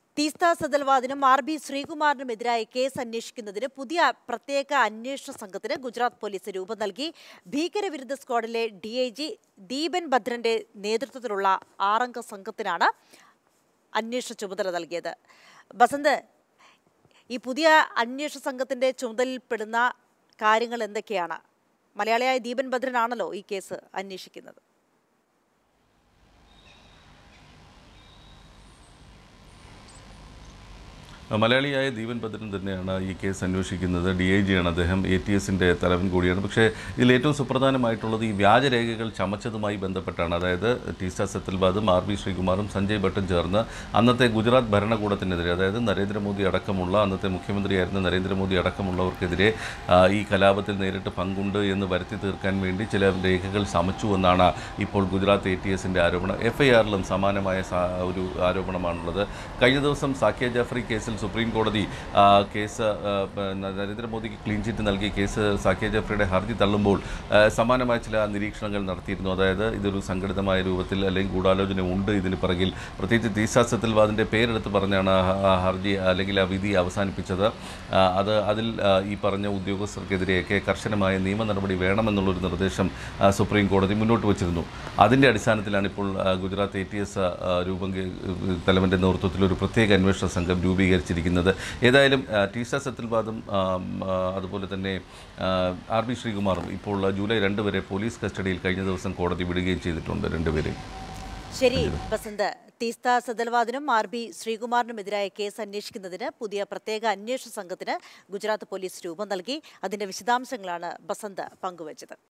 തീസ്ത സദൽവാദിനും R B ശ്രീകുമാറിനുമെതിരായ case അന്വേഷിക്കുന്നതിന് പുതിയ പ്രത്യേക അന്വേഷണ സംഘത്തിന് ഗുജറാത്ത് പോലീസ് രൂപം നൽകി ഭീകരവിരുദ്ധ സ്ക്വാഡിലെ ഡി ഐ ജി ദീപൻ ഭദ്രന്റെ നേതൃത്വത്തിലുള്ള ആറംഗ സംഘത്തിനാണ് അന്വേഷണ ചുമതല നൽകിയത് ബസന്ത് ഈ പുതിയ അന്വേഷണ സംഘത്തിന്റെ ചുമതലയിൽപ്പെടുന്ന കാര്യങ്ങൾ എന്തൊക്കെയാണ് മലയാളിയായ ദീപൻ ഭദ്രനാണല്ലോ ഈ കേസ് അന്വേഷിക്കുന്നത് മലയാളിയായ ദീപൻ ഭദ്രൻ തന്നെയാണ് ഈ കേസ് അന്വേഷിക്കുന്നത് ഡി ഐ ജിയാണ് അദ്ദേഹം എ ടി എസിൻ്റെ തലവൻ കൂടിയാണ് പക്ഷേ ഇതിൽ ഏറ്റവും സുപ്രധാനമായിട്ടുള്ളത് ഈ വ്യാജരേഖകൾ ചമച്ചതുമായി ബന്ധപ്പെട്ടാണ് അതായത് ടീസ്റ്റ സത്യൽബാദും ആർ ബി ശ്രീകുമാറും സഞ്ജയ് ഭട്ടും ചേർന്ന് അന്നത്തെ ഗുജറാത്ത് ഭരണകൂടത്തിനെതിരെ അതായത് നരേന്ദ്രമോദി അടക്കമുള്ള അന്നത്തെ മുഖ്യമന്ത്രിയായിരുന്ന നരേന്ദ്രമോദി അടക്കമുള്ളവർക്കെതിരെ ആ, ഈ കലാപത്തിൽ നേരിട്ട് പങ്കുണ്ട് എന്ന് വരുത്തി തീർക്കാൻ വേണ്ടി ചില രേഖകൾ ചമച്ചു എന്നാണ് ഇപ്പോൾ ഗുജറാത്ത് എ ടി എസിൻ്റെ ആരോപണം എഫ് ഐ ആറിലും സമാനമായ സാ- ഒരു ആരോപണമാണുള്ളത് കഴിഞ്ഞ ദിവസം സാക്കിയ ജാഫ്രി കേസിൽ സുപ്രീം കോടതി ആ, കേസ് ആ, പിന്നെ നരേന്ദ്രമോദിക്ക് ക്ലീൻ ചിറ്റ് നൽകിയ കേസ് സാക്കിയ ജാഫ്രിയുടെ ഹർജി തള്ളുമ്പോൾ ആ, സമാനമായ ചില നിരീക്ഷണങ്ങൾ നടത്തിയിരുന്നു അതായത് ഇതൊരു സംഘടിതമായ രൂപത്തിൽ അല്ലെങ്കിൽ ഗൂഢാലോചന ഉണ്ട് ഇതിന് പിറകിൽ പ്രത്യേകിച്ച് തീസാസത്തിൽവാദിൻ്റെ പേരെടുത്ത് പറഞ്ഞാണ് ആ ആ ഹർജി അല്ലെങ്കിൽ ആ വിധി അവസാനിപ്പിച്ചത് ആ, അത് അതിൽ ആ, ഈ പറഞ്ഞ ഉദ്യോഗസ്ഥർക്കെതിരെയൊക്കെ കർശനമായ നിയമ നടപടി വേണമെന്നുള്ളൊരു നിർദ്ദേശം ആ, സുപ്രീം കോടതി മുന്നോട്ട് വച്ചിരുന്നു അതിൻ്റെ അടിസ്ഥാനത്തിലാണ് ഇപ്പോൾ ആ, ഗുജറാത്ത് എ ടി എസ് രൂപം തലവൻ്റെ നേതൃത്വത്തിൽ ഒരു പ്രത്യേക അന്വേഷണ സംഘം രൂപീകരിച്ചിരിക്കുന്നത് ഏതായാലും ആ, ടീസ സത്യൽവാദും ആ, ആ, അതുപോലെ തന്നെ ആ, ആർ ബി ശ്രീകുമാറും ഇപ്പോൾ ജൂലൈ രണ്ട് വരെ പോലീസ് കസ്റ്റഡിയിൽ കഴിഞ്ഞ ദിവസം കോടതി വിടുകയും ചെയ്തിട്ടുണ്ട് രണ്ടുപേരെയും ശരി ബസന്ത് തീസ്ത സദൽവാദിനും ആർ ബി ശ്രീകുമാറിനുമെതിരായ കേസ് അന്വേഷിക്കുന്നതിന് പുതിയ പ്രത്യേക അന്വേഷണ സംഘത്തിന് ഗുജറാത്ത് പോലീസ് രൂപം നൽകി അതിന്റെ വിശദാംശങ്ങളാണ് ബസന്ത് പങ്കുവച്ചത്